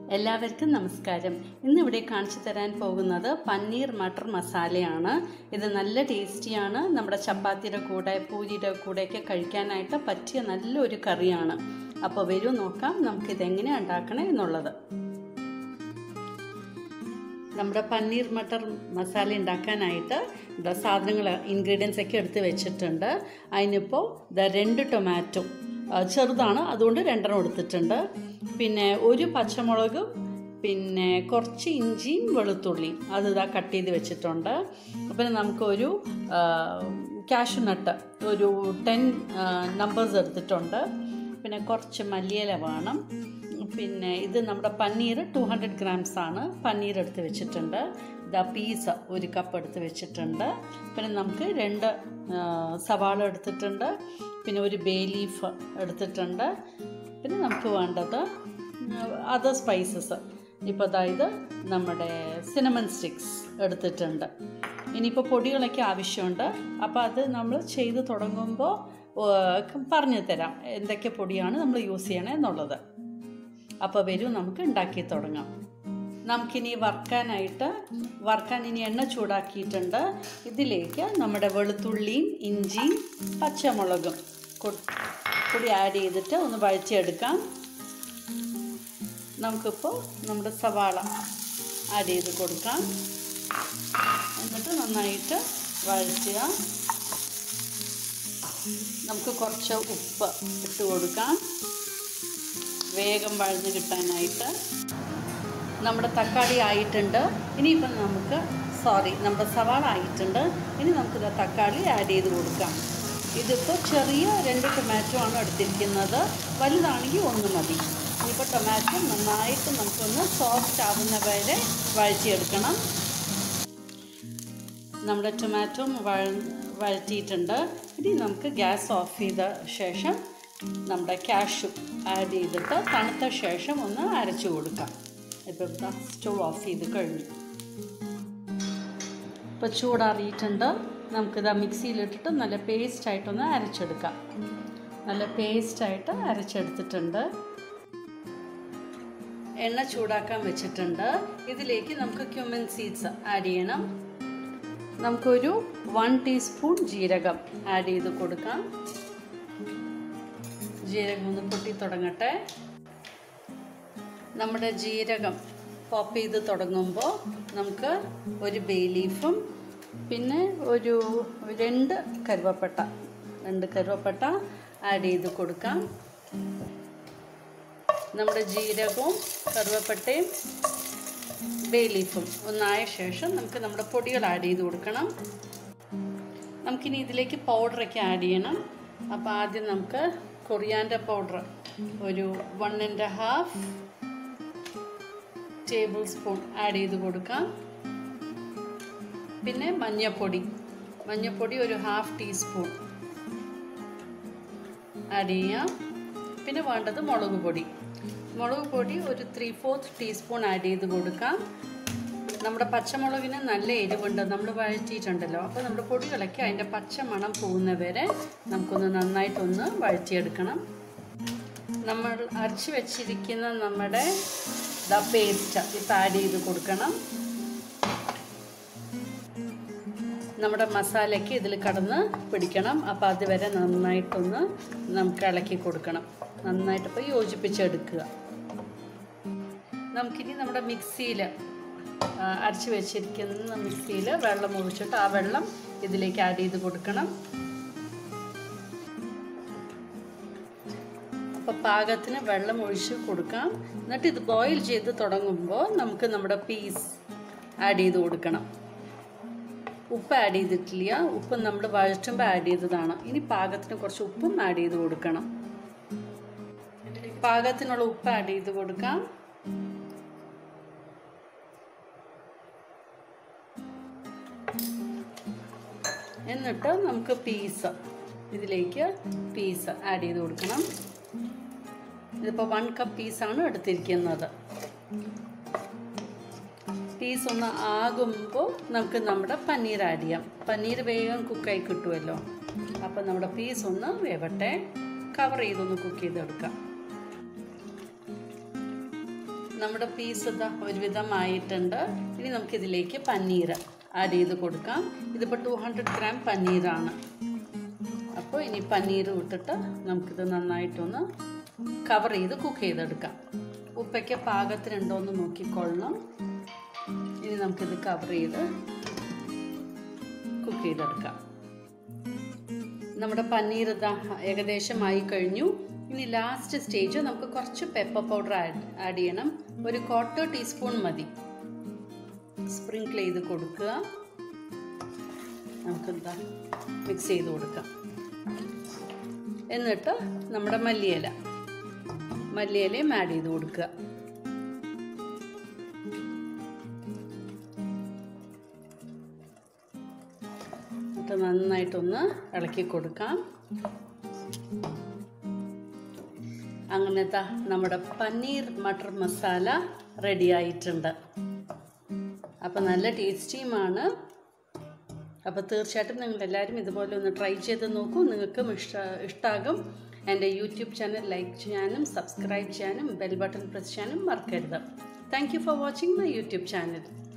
എല്ലാവർക്കും നമസ്കാരം ഇന്നിവിടെ കാണിച്ചു തരാൻ പോകുന്നത് പന്നീർ മട്ടർ മസാലയാണ് ഇത് നല്ല ടേസ്റ്റിയാണ് നമ്മുടെ ചപ്പാത്തിയുടെ കൂടെ പൂരിയുടെ കൂടെയൊക്കെ കഴിക്കാനായിട്ട് പറ്റിയ നല്ലൊരു കറിയാണ് അപ്പോൾ വരൂ നോക്കാം നമുക്കിതെങ്ങനെ ഉണ്ടാക്കണേ എന്നുള്ളത് നമ്മുടെ പന്നീർ മട്ടർ മസാല ഉണ്ടാക്കാനായിട്ട് ഇതാ സാധനങ്ങൾ ഇൻഗ്രീഡിയൻസ് ഒക്കെ എടുത്ത് വെച്ചിട്ടുണ്ട് അതിനിപ്പോൾ ഇതാ രണ്ട് ടൊമാറ്റോ ആ, ചെറുതാണ് അതുകൊണ്ട് രണ്ടെണ്ണം എടുത്തിട്ടുണ്ട് പിന്നെ ഒരു പച്ചമുളകും പിന്നെ കുറച്ച് ഇഞ്ചിയും വെളുത്തുള്ളിയും അത് ഇതാ കട്ട് ചെയ്ത് വെച്ചിട്ടുണ്ട് പിന്നെ നമുക്കൊരു ക്യാഷ് നട്ട് ഒരു ടെൻ നമ്പേഴ്സ് എടുത്തിട്ടുണ്ട് പിന്നെ കുറച്ച് മല്ലിയില വേണം പിന്നെ ഇത് നമ്മുടെ പന്നീർ ടു ഹൺഡ്രഡ് ഗ്രാംസ് ആണ് പന്നീർ എടുത്ത് വെച്ചിട്ടുണ്ട് ഇതാ പീസ് ഒരു കപ്പ് എടുത്ത് വെച്ചിട്ടുണ്ട് പിന്നെ നമുക്ക് രണ്ട് ആ, സവാള എടുത്തിട്ടുണ്ട് പിന്നെ ഒരു ബേ ലീഫ് എടുത്തിട്ടുണ്ട് പിന്നെ നമുക്ക് വേണ്ടത് അതർ സ്പൈസസ് ഇപ്പോൾ അതായത് നമ്മുടെ സിനമൺ സ്റ്റിക്സ് എടുത്തിട്ടുണ്ട് ഇനിയിപ്പോൾ പൊടികളൊക്കെ ആവശ്യമുണ്ട് അപ്പോൾ അത് നമ്മൾ ചെയ്ത് തുടങ്ങുമ്പോൾ പറഞ്ഞു തരാം എന്തൊക്കെ പൊടിയാണ് നമ്മൾ യൂസ് ചെയ്യണേ എന്നുള്ളത് അപ്പോൾ വരൂ നമുക്ക് ഉണ്ടാക്കി തുടങ്ങാം നമുക്കിനി വറുക്കാനായിട്ട് വറുക്കാൻ ഇനി എണ്ണ ചൂടാക്കിയിട്ടുണ്ട് ഇതിലേക്ക് നമ്മുടെ വെളുത്തുള്ളിയും ഇഞ്ചിയും പച്ചമുളകും കൊ- കൂടി ആഡ് ചെയ്തിട്ട് ഒന്ന് വഴറ്റിയെടുക്കാം നമുക്കിപ്പോൾ നമ്മുടെ സവാള ആഡ് ചെയ്ത് കൊടുക്കാം എന്നിട്ട് നന്നായിട്ട് വഴറ്റുക നമുക്ക് കുറച്ച് ഉപ്പ് ഇട്ട് കൊടുക്കാം വേഗം വഴന്ന് കിട്ടാനായിട്ട് നമ്മുടെ തക്കാളി ആയിട്ടുണ്ട് ഇനിയിപ്പം നമുക്ക് സോറി നമ്മുടെ സവാള ആയിട്ടുണ്ട് ഇനി നമുക്ക് ദാ തക്കാളി ആഡ് ചെയ്ത് കൊടുക്കാം ഇതിപ്പോൾ ചെറിയ രണ്ട് ടൊമാറ്റോ ആണ് എടുത്തിരിക്കുന്നത് വലുതാണെങ്കിൽ ഒന്ന് മതി ഇനിയിപ്പോൾ ടൊമാറ്റോ നന്നായിട്ട് നമുക്കൊന്ന് സോഫ്റ്റ് ആവുന്ന വരെ വഴറ്റിയെടുക്കണം നമ്മുടെ ടൊമാറ്റോ വഴ വഴറ്റിയിട്ടുണ്ട് ഇനി നമുക്ക് ഗ്യാസ് ഓഫ് ചെയ്ത ശേഷം നമ്മുടെ ക്യാഷു ആഡ് ചെയ്തിട്ട് തണുത്ത ശേഷം ഒന്ന് അരച്ചു കൊടുക്കാം ഇപ്പോൾ സ്റ്റവ് ഓഫ് ചെയ്ത് കഴിഞ്ഞു ഇപ്പോൾ ചൂടാറിയിട്ടുണ്ട് നമുക്കിത് മിക്സിയിലിട്ടിട്ട് നല്ല പേസ്റ്റായിട്ടൊന്ന് അരച്ചെടുക്കാം നല്ല പേസ്റ്റായിട്ട് അരച്ചെടുത്തിട്ടുണ്ട് എണ്ണ ചൂടാക്കാൻ വെച്ചിട്ടുണ്ട് ഇതിലേക്ക് നമുക്ക് ക്യൂമൻ സീഡ്സ് ആഡ് ചെയ്യണം നമുക്കൊരു വൺ ടീസ്പൂൺ ജീരകം ആഡ് ചെയ്ത് കൊടുക്കാം ജീരകം ഒന്ന് പൊട്ടി തുടങ്ങട്ടെ നമ്മുടെ ജീരകം പോപ്പ് ചെയ്ത് തുടങ്ങുമ്പോൾ നമുക്ക് ഒരു ബേ ലീഫും പിന്നെ ഒരു രണ്ട് കരുവപ്പട്ട രണ്ട് കരുവപ്പട്ട ആഡ് ചെയ്ത് കൊടുക്കാം നമ്മുടെ ജീരകവും കറുവപ്പട്ടയും ബേ ലീഫും ഒന്നായ ശേഷം നമുക്ക് നമ്മുടെ പൊടികൾ ആഡ് ചെയ്ത് കൊടുക്കണം നമുക്കിനി ഇതിലേക്ക് പൗഡറൊക്കെ ആഡ് ചെയ്യണം അപ്പോൾ ആദ്യം നമുക്ക് കൊറിയാൻ്റെ പൗഡർ ഒരു one and half table spoon add ചെയ്ത് കൊടുക്കാം പിന്നെ മഞ്ഞൾപ്പൊടി മഞ്ഞൾപ്പൊടി ഒരു ഹാഫ് ടീസ്പൂൺ ആഡ് ചെയ്യാം പിന്നെ വേണ്ടത് മുളക് പൊടി മുളക് പൊടി ഒരു ത്രീ ഫോർത്ത് ടീസ്പൂൺ ആഡ് ചെയ്ത് കൊടുക്കാം നമ്മുടെ പച്ചമുളകിന് നല്ല എരിവുണ്ട് നമ്മൾ വഴറ്റിയിട്ടുണ്ടല്ലോ അപ്പോൾ നമ്മുടെ പൊടികളൊക്കെ അതിൻ്റെ പച്ച മണം പോകുന്നവരെ നമുക്കൊന്ന് നന്നായിട്ടൊന്ന് വഴറ്റിയെടുക്കണം നമ്മൾ അരച്ച് വെച്ചിരിക്കുന്ന നമ്മുടെ ദ പേസ്റ്റ് ഇപ്പം ആഡ് ചെയ്ത് കൊടുക്കണം നമ്മുടെ മസാലയ്ക്ക് ഇതിൽ കടന്ന് പിടിക്കണം അപ്പോൾ അതുവരെ നന്നായിട്ടൊന്ന് നമുക്ക് ഇളക്കി കൊടുക്കണം നന്നായിട്ട് ഇപ്പോൾ യോജിപ്പിച്ചെടുക്കുക നമുക്കിനി നമ്മുടെ മിക്സിയിൽ അരച്ച് വെച്ചിരിക്കുന്ന മിക്സിയിൽ വെള്ളം ഒഴിച്ചിട്ട് ആ വെള്ളം ഇതിലേക്ക് ആഡ് ചെയ്ത് കൊടുക്കണം അപ്പോൾ പാകത്തിന് വെള്ളം ഒഴിച്ച് കൊടുക്കാം എന്നിട്ട് ഇത് ബോയിൽ ചെയ്ത് തുടങ്ങുമ്പോൾ നമുക്ക് നമ്മുടെ പീസ് ആഡ് ചെയ്ത് കൊടുക്കണം ഉപ്പ് ആഡ് ചെയ്തിട്ടില്ല ഉപ്പ് നമ്മൾ വഴറ്റുമ്പോൾ ആഡ് ചെയ്തതാണ് ഇനി പാകത്തിന് കുറച്ച് ഉപ്പും ആഡ് ചെയ്ത് കൊടുക്കണം പാകത്തിനുള്ള ഉപ്പ് ആഡ് ചെയ്ത് കൊടുക്കാം എന്നിട്ട് നമുക്ക് പീസ് ഇതിലേക്ക് പീസ് ആഡ് ചെയ്ത് കൊടുക്കണം ഇതിപ്പോൾ വൺ കപ്പ് പീസാണ് എടുത്തിരിക്കുന്നത് പീസ് ഒന്ന് ആകുമ്പോൾ നമുക്ക് നമ്മുടെ പനീർ ആഡ് ചെയ്യാം പനീർ വേഗം കുക്കായി കിട്ടുമല്ലോ അപ്പോൾ നമ്മുടെ പീസ് ഒന്ന് വേവട്ടെ കവർ ചെയ്തൊന്ന് കുക്ക് ചെയ്തെടുക്കാം നമ്മുടെ പീസ് ഇതാ ഒരുവിധമായിട്ടുണ്ട് ഇനി നമുക്കിതിലേക്ക് പനീർ ആഡ് ചെയ്ത് കൊടുക്കാം ഇതിപ്പോൾ ടു ഹൺഡ്രഡ് ഗ്രാം പനീറാണ് അപ്പോൾ ഇനി പനീർ ഇട്ടിട്ട് നമുക്കിത് നന്നായിട്ടൊന്ന് കവർ ചെയ്ത് കുക്ക് ചെയ്തെടുക്കാം ഉപ്പൊക്കെ പാകത്തിനുണ്ടോ എന്ന് നോക്കിക്കൊള്ളണം ഇനി നമുക്കിത് കവർ ചെയ്ത് കുക്ക് ചെയ്തെടുക്കാം നമ്മുടെ പനീർ ഇതാ ഏകദേശം ആയി കഴിഞ്ഞു ഇനി ലാസ്റ്റ് സ്റ്റേജ് നമുക്ക് കുറച്ച് പെപ്പർ പൗഡർ ആഡ് ആഡ് ചെയ്യണം ഒരു ക്വാർട്ടർ ടീസ്പൂൺ മതി സ്പ്രിങ്കിൾ ചെയ്ത് കൊടുക്കുക നമുക്കെന്താ മിക്സ് ചെയ്ത് കൊടുക്കാം എന്നിട്ട് നമ്മുടെ മല്ലിയില മല്ലിയിലയും ആഡ് ചെയ്ത് കൊടുക്കുക എന്നിട്ട് നന്നായിട്ടൊന്ന് ഇളക്കി കൊടുക്കാം അങ്ങനത്തെ നമ്മുടെ പനീർ മട്ടർ മസാല റെഡി ആയിട്ടുണ്ട് അപ്പോൾ നല്ല ടേസ്റ്റിയുമാണ് അപ്പോൾ തീർച്ചയായിട്ടും നിങ്ങൾ എല്ലാവരും ഇതുപോലെ ഒന്ന് ട്രൈ ചെയ്ത് നോക്കൂ നിങ്ങൾക്കും ഇഷ്ട ഇഷ്ടമാകും എൻ്റെ യൂട്യൂബ് ചാനൽ ലൈക്ക് ചെയ്യാനും സബ്സ്ക്രൈബ് ചെയ്യാനും ബെൽ ബട്ടൺ പ്രസ് ചെയ്യാനും മറക്കരുത് thank you for watching my YouTube channel